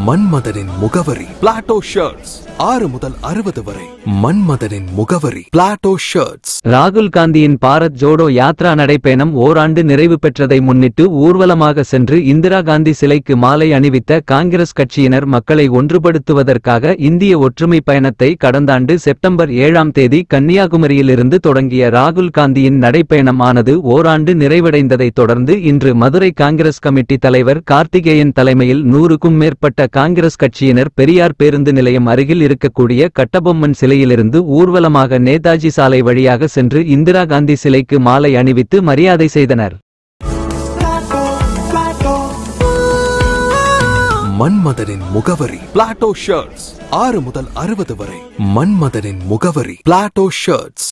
மன்மதனின் முகவரி Plato shirts ஆறு முதல் அறுபது வரை மன்மதனின் முகவரி பிளாட்டோ ஷர்ட்ஸ் ராகுல் காந்தியின் பாரத் ஜோடோ யாத்ரா நடைப்பயணம் ஓராண்டு நிறைவு பெற்றதை முன்னிட்டு ஊர்வலமாக சென்று இந்திரா காந்தி சிலைக்கு மாலை அணிவித்த காங்கிரஸ் கட்சியினர் மக்களை ஒன்றுபடுத்துவதற்காக இந்திய ஒற்றுமை பயணத்தை கடந்த ஆண்டு செப்டம்பர் ஏழாம் தேதி கன்னியாகுமரியிலிருந்து தொடங்கிய ராகுல் காந்தியின் நடைப்பயணம் ஆனது ஓராண்டு நிறைவடைந்ததைத் தொடர்ந்து இன்று மதுரை காங்கிரஸ் கமிட்டி தலைவர் கார்த்திகேயன் தலைமையில் நூறுக்கும் மேற்பட்ட காங்கிரஸ் கட்சியினர் பெரியார் பேருந்து நிலையம் அருகில் இருக்கக்கூடிய கட்டபொம்மன் சிலையிலிருந்து ஊர்வலமாக நேதாஜி சாலை வழியாக சென்று இந்திரா காந்தி சிலைக்கு மாலை அணிவித்து மரியாதை செய்தனர் மன்மதனின் முகவரி பிளாட்டோ ஷர்ட்ஸ் ஆறு முதல் அறுபது வரை மன்மதனின் முகவரி பிளாட்டோ ஷர்ட்ஸ்